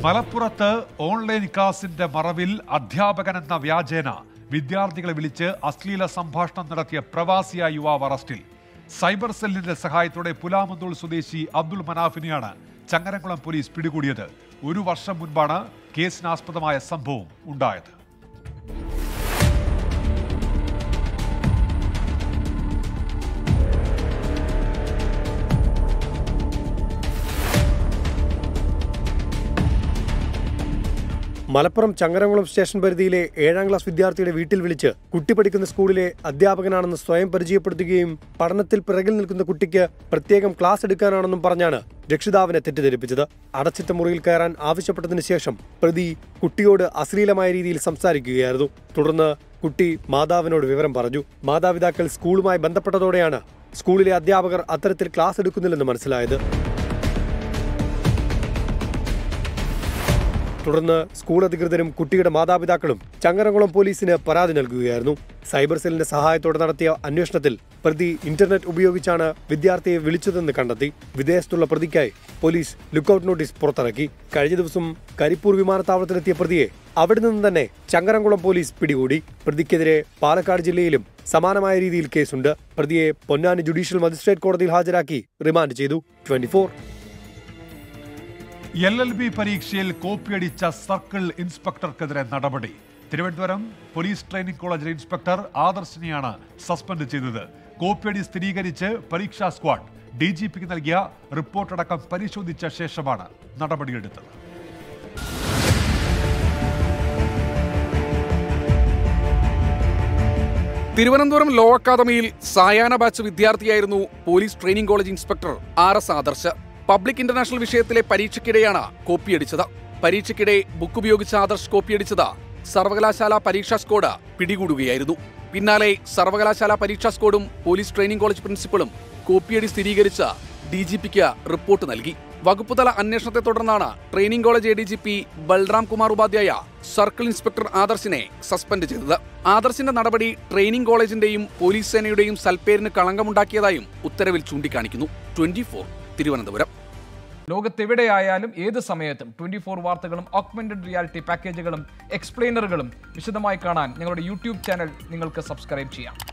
മലപ്പുറത്ത് ഓൺലൈൻ ക്ലാസിന്റെ മറവിൽ അധ്യാപകൻ എന്ന വ്യാജേന വിദ്യാർത്ഥികളെ വിളിച്ച് അശ്ലീല സംഭാഷണം നടത്തിയ പ്രവാസിയായ യുവാവ് അറസ്റ്റിൽ സൈബർ സെല്ലിന്റെ സഹായത്തോടെ പുലാമന്തോൾ സ്വദേശി അബ്ദുൾ മനാഫിനെയാണ് ചങ്ങരംകുളം പോലീസ് പിടികൂടിയത് ഒരു വർഷം മുൻപാണ് കേസിനാസ്പദമായ സംഭവം ഉണ്ടായത് മലപ്പുറം ചങ്ങരംകുളം സ്റ്റേഷൻ പരിധിയിലെ ഏഴാം ക്ലാസ് വിദ്യാർത്ഥിയുടെ വീട്ടിൽ വിളിച്ച് കുട്ടി പഠിക്കുന്ന സ്കൂളിലെ അധ്യാപകനാണെന്ന് സ്വയം പരിചയപ്പെടുത്തുകയും പഠനത്തിൽ പിറകിൽ നിൽക്കുന്ന കുട്ടിക്ക് പ്രത്യേകം ക്ലാസ് എടുക്കാനാണെന്നും പറഞ്ഞാണ് രക്ഷിതാവിനെ തെറ്റിദ്ധരിപ്പിച്ചത് അടച്ചിട്ട മുറിയിൽ കയറാൻ ആവശ്യപ്പെട്ടതിനു ശേഷം പ്രതി കുട്ടിയോട് അശ്ലീലമായ രീതിയിൽ സംസാരിക്കുകയായിരുന്നു തുടർന്ന് കുട്ടി മാതാവിനോട് വിവരം പറഞ്ഞു മാതാപിതാക്കൾ സ്കൂളുമായി ബന്ധപ്പെട്ടതോടെയാണ് സ്കൂളിലെ അധ്യാപകർ അത്തരത്തിൽ ക്ലാസ് എടുക്കുന്നില്ലെന്ന് മനസ്സിലായത് തുടർന്ന് സ്കൂൾ അധികൃതരും കുട്ടിയുടെ മാതാപിതാക്കളും ചങ്ങരംകുളം പോലീസിന് പരാതി നൽകുകയായിരുന്നു സൈബർ സെല്ലിന്റെ സഹായത്തോടെ നടത്തിയ അന്വേഷണത്തിൽ പ്രതി ഇന്റർനെറ്റ് ഉപയോഗിച്ചാണ് വിദ്യാർത്ഥിയെ വിളിച്ചതെന്ന് കണ്ടെത്തി വിദേശത്തുള്ള പ്രതിക്കായി പോലീസ് ലുക്കൌട്ട് നോട്ടീസ് പുറത്തിറക്കി കഴിഞ്ഞ ദിവസം കരിപ്പൂർ വിമാനത്താവളത്തിലെത്തിയ പ്രതിയെ അവിടെ നിന്ന് തന്നെ ചങ്ങരംകുളം പോലീസ് പിടികൂടി പ്രതിക്കെതിരെ പാലക്കാട് ജില്ലയിലും സമാനമായ രീതിയിൽ കേസുണ്ട് പ്രതിയെ പൊന്നാനി ജുഡീഷ്യൽ മജിസ്ട്രേറ്റ് കോടതിയിൽ ഹാജരാക്കി റിമാൻഡ് ചെയ്തു ട്വന്റി എൽ എൽ ബി പരീക്ഷയിൽ കോപ്പിയടിച്ച സർക്കിൾ ഇൻസ്പെക്ടർക്കെതിരെ നടപടി തിരുവനന്തപുരം പോലീസ് ട്രെയിനിംഗ് കോളേജിലെ ഇൻസ്പെക്ടർ ആദർശിനെയാണ് സസ്പെൻഡ് ചെയ്തത് കോപ്പിയടി സ്ഥിരീകരിച്ച് പരീക്ഷാ സ്ക്വാഡ് ഡി ജി പിക്ക് നൽകിയ റിപ്പോർട്ടടക്കം പരിശോധിച്ച ശേഷമാണ് നടപടിയെടുത്തത് തിരുവനന്തപുരം ലോ അക്കാദമിയിൽ സായാഹ്ന ബാച്ച് വിദ്യാർത്ഥിയായിരുന്നു police training college inspector R S Adarsh public international വിഷയത്തിലെ പരീക്ഷയ്ക്കിടെയാണ് കോപ്പിയടിച്ചത് പരീക്ഷയ്ക്കിടെ ബുക്ക് ഉപയോഗിച്ച് ആദർശ് കോപ്പിയടിച്ചത് സർവകലാശാല പരീക്ഷാ സ്കോഡ് പിടികൂടുകയായിരുന്നു പിന്നാലെ സർവകലാശാല പരീക്ഷാ സ്കോഡും പോലീസ് ട്രെയിനിംഗ് കോളേജ് പ്രിൻസിപ്പളും കോപ്പിയടി സ്ഥിരീകരിച്ച് ഡി ജി പിക്ക് റിപ്പോർട്ട് നൽകി വകുപ്പുതല അന്വേഷണത്തെ തുടർന്നാണ് training college A D G P Balram Kumar Upadhyaya circle inspector ആദർശിനെ സസ്പെൻഡ് ചെയ്തത് ആദർശിന്റെ നടപടി ട്രെയിനിംഗ് കോളേജിന്റെയും പോലീസ് സേനയുടെയും സൽപ്പേരിന് കളങ്കമുണ്ടാക്കിയതായും ഉത്തരവിൽ ചൂണ്ടിക്കാണിക്കുന്നു ട്വന്റി തിരുവനന്തപുരം ലോകത്തെവിടെയായാലും ഏത് സമയത്തും ട്വന്റി ഫോർ വാർത്തകളും ഓഗ്മെന്റഡ് റിയാലിറ്റി പാക്കേജുകളും എക്സ്പ്ലെയിനറുകളും വിശദമായി കാണാൻ ഞങ്ങളുടെ യൂട്യൂബ് ചാനൽ നിങ്ങൾക്ക് സബ്സ്ക്രൈബ് ചെയ്യാം